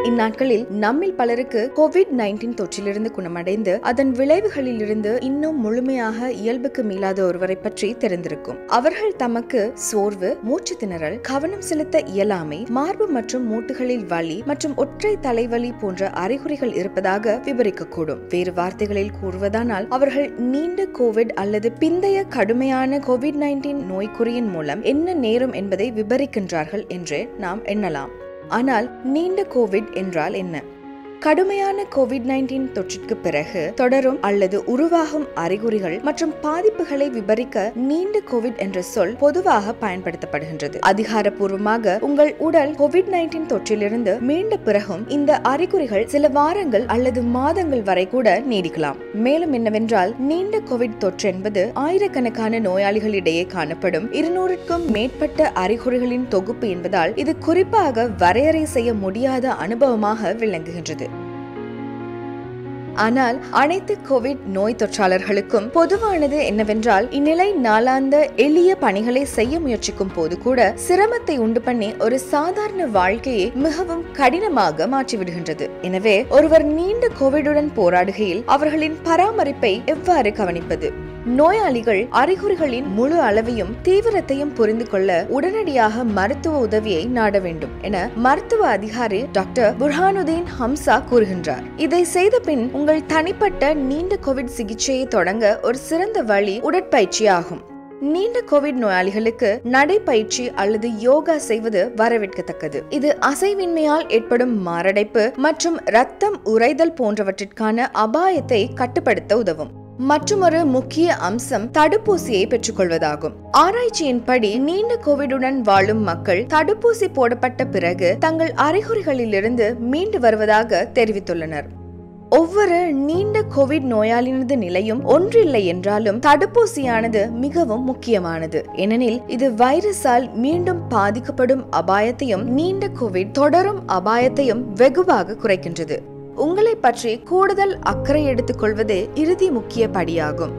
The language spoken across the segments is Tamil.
இந்நாட்களில் நம்மில் பலருக்கு கோவிட் நைன்டீன் தொற்றிலிருந்து குணமடைந்து அதன் விளைவுகளிலிருந்து இன்னும் முழுமையாக இயல்புக்கு மீளாத ஒருவரை பற்றி தெரிந்திருக்கும் அவர்கள் தமக்கு சோர்வு மூச்சு திணறல் கவனம் செலுத்த இயலாமை மார்பு மற்றும் மூட்டுகளில் வலி மற்றும் ஒற்றை தலைவலி போன்ற அறிகுறிகள் இருப்பதாக விவரிக்கக்கூடும் வேறு வார்த்தைகளில் கூறுவதானால் அவர்கள் நீண்ட கோவிட் அல்லது பிந்தைய கடுமையான கோவிட் நைன்டீன் நோய்க்குறியின் மூலம் என்ன நேரும் என்பதை விவரிக்கின்றார்கள் என்று நாம் எண்ணலாம் ஆனால் நீண்ட கோவிட் என்றால் என்ன கடுமையான கோவிட் நைன்டீன் தொற்றிற்கு பிறகு தொடரும் அல்லது உருவாகும் அறிகுறிகள் மற்றும் பாதிப்புகளை விவரிக்க நீண்ட கோவிட் என்ற சொல் பொதுவாக பயன்படுத்தப்படுகின்றது அதிகாரப்பூர்வமாக உங்கள் உடல் கோவிட் நைன்டீன் தொற்றிலிருந்து மீண்ட பிறகும் இந்த அறிகுறிகள் சில வாரங்கள் அல்லது மாதங்கள் வரை கூட நீடிக்கலாம் மேலும் என்னவென்றால் நீண்ட கோவிட் தொற்று என்பது ஆயிரக்கணக்கான நோயாளிகளிடையே காணப்படும் இருநூறுக்கும் மேற்பட்ட அறிகுறிகளின் தொகுப்பு என்பதால் இது குறிப்பாக வரையறை செய்ய முடியாத அனுபவமாக விளங்குகின்றது ஆனால் அனைத்து கோவிட் நோய் தொற்றாளர்களுக்கும் பொதுவானது என்னவென்றால் இந்நிலை நாளாந்த எளிய பணிகளை செய்ய முயற்சிக்கும் போது கூட சிரமத்தை உண்டு பண்ணி ஒரு சாதாரண வாழ்க்கையை மிகவும் கடினமாக மாற்றிவிடுகின்றது எனவே ஒருவர் நீண்ட கோவிடுடன் போராடுகையில் அவர்களின் பராமரிப்பை எவ்வாறு கவனிப்பது நோயாளிகள் அறிகுறிகளின் முழு அளவையும் தீவிரத்தையும் புரிந்து கொள்ள உடனடியாக மருத்துவ உதவியை நாட வேண்டும் என மருத்துவ அதிகாரி டாக்டர் புர்ஹானுதீன் ஹம்சா கூறுகின்றார் இதை செய்த பின் உங்கள் தனிப்பட்ட நீண்ட கோவிட் சிகிச்சையை தொடங்க ஒரு சிறந்த வழி உடற்பயிற்சி ஆகும் நீண்ட கோவிட் நோயாளிகளுக்கு நடைப்பயிற்சி அல்லது யோகா செய்வது வரவேற்கத்தக்கது இது அசைவின்மையால் ஏற்படும் மாரடைப்பு மற்றும் ரத்தம் உறைதல் போன்றவற்றிற்கான அபாயத்தை கட்டுப்படுத்த உதவும் மற்றொரு முக்கிய அம்சம் தடுப்பூசியை பெற்றுக்கொள்வதாகும் ஆராய்ச்சியின்படி நீண்ட கோவிடுடன் வாழும் மக்கள் தடுப்பூசி போடப்பட்ட பிறகு தங்கள் அறிகுறிகளிலிருந்து மீண்டு வருவதாக தெரிவித்துள்ளனர் ஒவ்வொரு நீண்ட கோவிட் நோயாளினது நிலையும் ஒன்றில்லை என்றாலும் தடுப்பூசியானது மிகவும் முக்கியமானது ஏனெனில் இது வைரஸால் மீண்டும் பாதிக்கப்படும் அபாயத்தையும் நீண்ட கோவிட் தொடரும் அபாயத்தையும் வெகுவாக குறைக்கின்றது உங்களை பற்றி கூடுதல் அக்கறை எடுத்துக் கொள்வதே இறுதி முக்கிய படியாகும்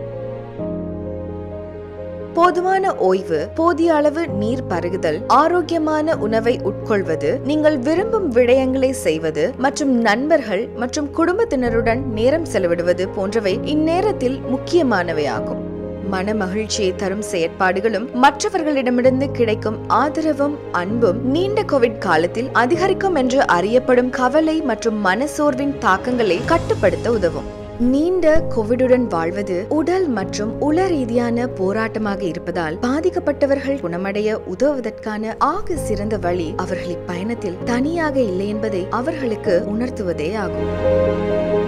போதுமான ஓய்வு போதிய அளவு நீர் பருகுதல் ஆரோக்கியமான உணவை உட்கொள்வது நீங்கள் விரும்பும் விடயங்களை செய்வது மற்றும் நண்பர்கள் மற்றும் குடும்பத்தினருடன் நேரம் செலவிடுவது போன்றவை இந்நேரத்தில் முக்கியமானவையாகும் மன மகிழ்ச்சியை தரும் செயற்பாடுகளும் மற்றவர்களிடமிருந்து கிடைக்கும் ஆதரவும் அன்பும் நீண்ட கோவிட் காலத்தில் அதிகரிக்கும் என்று அறியப்படும் கவலை மற்றும் மனசோர்வின் தாக்கங்களை கட்டுப்படுத்த உதவும் நீண்ட கோவிடுடன் வாழ்வது உடல் மற்றும் உள ரீதியான போராட்டமாக இருப்பதால் பாதிக்கப்பட்டவர்கள் குணமடைய உதவுவதற்கான ஆக சிறந்த வழி அவர்கள் இப்பயணத்தில் தனியாக இல்லை என்பதை அவர்களுக்கு உணர்த்துவதே ஆகும்